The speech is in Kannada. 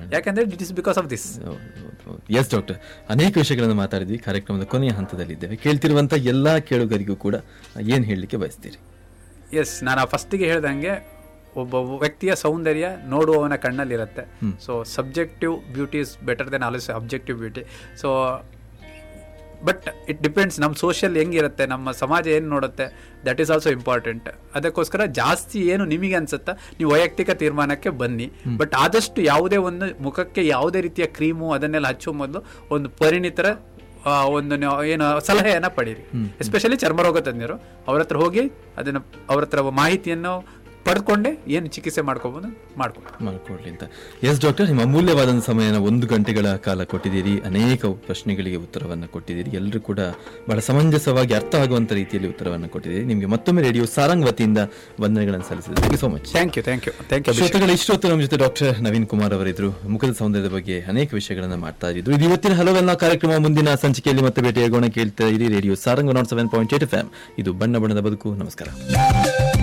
ಯಾಕಂದ್ರೆ it is because of this yes doctor ಅನೇಕ ವಿಷಯಗಳನ್ನು ಮಾತಾಡಿದ್ವಿ ಕಾರ್ಯಕ್ರಮದ ಕೊನೆಯ ಹಂತದಲ್ಲಿದ್ದೇವೆ ಕೇಳ್ತಿರುವಂತ ಎಲ್ಲಾ ಕೇಳುಗರಿಗೂ ಕೂಡ ಏನ್ ಹೇಳಲಿಕ್ಕೆ ಬಯಸ್ತೀರಿ ಎಸ್ ನಾನು ಫಸ್ಟಿಗೆ ಹೇಳ್ದಂಗೆ ಒಬ್ಬ ವ್ಯಕ್ತಿಯ ಸೌಂದರ್ಯ ನೋಡುವವನ ಕಣ್ಣಲ್ಲಿರುತ್ತೆ so subjective beauty is better than also objective beauty so but it depends ನಮ್ಮ ಸೋಷಿಯಲ್ ಹೆಂಗಿರುತ್ತೆ ನಮ್ಮ ಸಮಾಜ ಏನು ನೋಡುತ್ತೆ ದಟ್ ಈಸ್ ಆಲ್ಸೋ ಇಂಪಾರ್ಟೆಂಟ್ ಅದಕ್ಕೋಸ್ಕರ ಜಾಸ್ತಿ ಏನು ನಿಮಗೆ ಅನ್ಸುತ್ತಾ ನೀವು ವೈಯಕ್ತಿಕ ತೀರ್ಮಾನಕ್ಕೆ ಬನ್ನಿ ಬಟ್ ಆದಷ್ಟು ಯಾವುದೇ ಒಂದು ಮುಖಕ್ಕೆ ಯಾವುದೇ ರೀತಿಯ ಕ್ರೀಮು ಅದನ್ನೆಲ್ಲ ಹಚ್ಚುವ ಮೊದಲು ಒಂದು ಪರಿಣಿತರ ಆ, ಒಂದು ನೀವು ಏನು ಸಲಹೆಯನ್ನ ಪಡೀರಿ ಎಸ್ಪೆಷಲಿ ಚರ್ಮರೋಗ ತಜ್ಞರು ಅವ್ರ ಹತ್ರ ಹೋಗಿ ಅದನ್ನ ಅವ್ರ ಹತ್ರ ಮಾಹಿತಿಯನ್ನು ಪಡ್ಕೊಂಡೆ ಏನು ಚಿಕಿತ್ಸೆ ಮಾಡ್ಕೋಬಹುದು ಮಾಡ್ಕೊಂಡು ಮಾಡ್ಕೊಡ್ಲಿ ಅಂತ ಎಸ್ ಡಾಕ್ಟರ್ ನಿಮ್ಮ ಅಮೂಲ್ಯವಾದ ಸಮಯನ ಒಂದು ಗಂಟೆಗಳ ಕಾಲ ಕೊಟ್ಟಿದ್ದೀರಿ ಅನೇಕ ಪ್ರಶ್ನೆಗಳಿಗೆ ಉತ್ತರವನ್ನು ಕೊಟ್ಟಿದ್ದೀರಿ ಎಲ್ಲರೂ ಕೂಡ ಬಹಳ ಸಮಂಜಸವಾಗಿ ಅರ್ಥ ಆಗುವಂತ ರೀತಿಯಲ್ಲಿ ಉತ್ತರವನ್ನು ಕೊಟ್ಟಿದ್ದೀರಿ ನಿಮಗೆ ಮತ್ತೊಮ್ಮೆ ರೇಡಿಯೋ ಸಾರಂಗ್ ವತಿಯಿಂದ ವಂದನೆಗಳನ್ನು ಸಲ್ಲಿಸಿದೆ thank you so much thank you thank you thank you ಶ್ರೋತಗಳ ಇಷ್ಟೊತ್ತು ನಮ್ಮ ಜೊತೆ ಡಾಕ್ಟರ್ ನವೀನ್ ಕುಮಾರ್ ಅವರಿದ್ರು ಮುಖದ ಸೌಂದರ್ಯದ ಬಗ್ಗೆ ಅನೇಕ ವಿಷಯಗಳನ್ನ ಮಾಡ್ತಾ ಇದ್ರು ಇದು ಇವತ್ತಿನ ಹಲವೆಲ್ಲ ಕಾರ್ಯಕ್ರಮ ಮುಂದಿನ ಸಂಚಿಕೆಯಲ್ಲಿ ಮತ್ತೆ ಭೇಟಿಯಾಗೋಣ ಕೇಳ್ತಾ ಇರಿ radio Sarang nought seven point eight F ಇದು ಬಣ್ಣ ಬಣ್ಣದ ಬದುಕು ನಮಸ್ಕಾರ